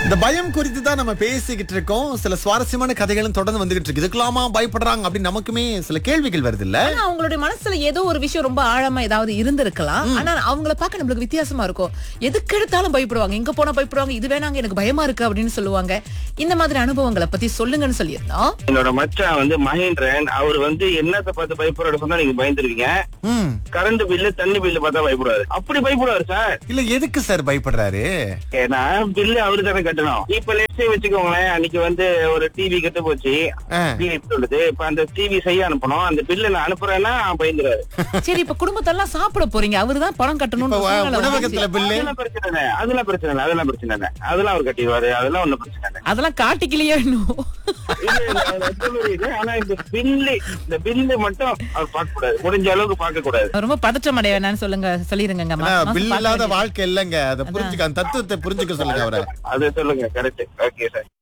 இந்த பயம் குறித்து தான் நம்ம பேசிக்கிட்டு இருக்கோம் சில சுவாரஸ்யமான கதைகளும் தொடர்ந்து வந்துகிட்டு இருக்கு இதுக்கெல்லாமா பயப்படுறாங்க அப்படின்னு நமக்குமே சில கேள்விகள் வருது இல்ல ஆனா அவங்களுடைய மனசுல ஏதோ ஒரு விஷயம் ரொம்ப ஆழமா ஏதாவது இருந்திருக்கலாம் ஆனா அவங்கள பார்க்க நம்மளுக்கு வித்தியாசமா இருக்கும் எதுக்கு எடுத்தாலும் பயப்படுவாங்க எங்க போனா பயப்படுவாங்க இது வேணாங்க எனக்கு பயமா இருக்கு அப்படின்னு சொல்லுவாங்க இந்த மாதிரி அனுபவங்களை பத்தி சொல்லுங்கன்னு சொல்லியிருந்தோம் என்னோட மச்சான் வந்து மகேந்திரன் அவர் வந்து என்னத்தை பார்த்து பயப்படுறாரு சொன்னா நீங்க பயந்துருவீங்க ம் கரண்ட் பில்லு தண்ணி பில்லு பார்த்தா பயப்படுவாரு அப்படி பயப்படுவாரு சார் இல்ல எதுக்கு சார் பயப்படுறாரு ஏன்னா பில்லு அவரு தானே கட்டணும் இப்ப லெட்ஸே வச்சுக்கோங்களேன் அன்னைக்கு வந்து ஒரு டிவி கெட்டு போச்சு ஆ. டிவி சொல்லுது இப்ப அந்த டிவி செய்ய அனுப்பணும் அந்த பில்லு நான் அனுப்புறேன்னா பயந்துறாரு சரி இப்ப குடும்பத்தெல்லாம் சாப்பிட போறீங்க அவருதான் பணம் கட்டணும்னு இப்ப சூழ்நிலை உணவகத்துல வந்துச்சு. பில்லு அதெல்லாம் பிரச்சனை இல்லை அதெல்லாம் பிரச்சனை இல்லை அதெல்லாம் பிரச்சனை இல்லை அதெல்லாம் அவர் கட்டிடுவாரு அதெல்லாம் ஒண்ணும் பிரச்சனை இல்லை அதெல்லாம் காட்டிக்கலையே இன்னும் இல்ல, இல்ல, அது வந்து புரியுது. ஆனா இந்த பில்லு இந்த பில்லு மட்டும் அவர் பார்க்க கூடாது முடிஞ்ச அளவுக்கு பார்க்க கூடாது ரொம்ப பதற்றம் அடைய வேணாம்னு சொல்லுங்க சொல்லிருங்க ஆனா, பில் இல்லாத வாழ்க்கை இல்லைங்க அதை புரிஞ்சுக்க அந்த தத்துவத்தை புரிஞ்சுக்க சொல்லுங்க அவரை அதை சொல்லுங்க கரெக்ட் ஓகே சார்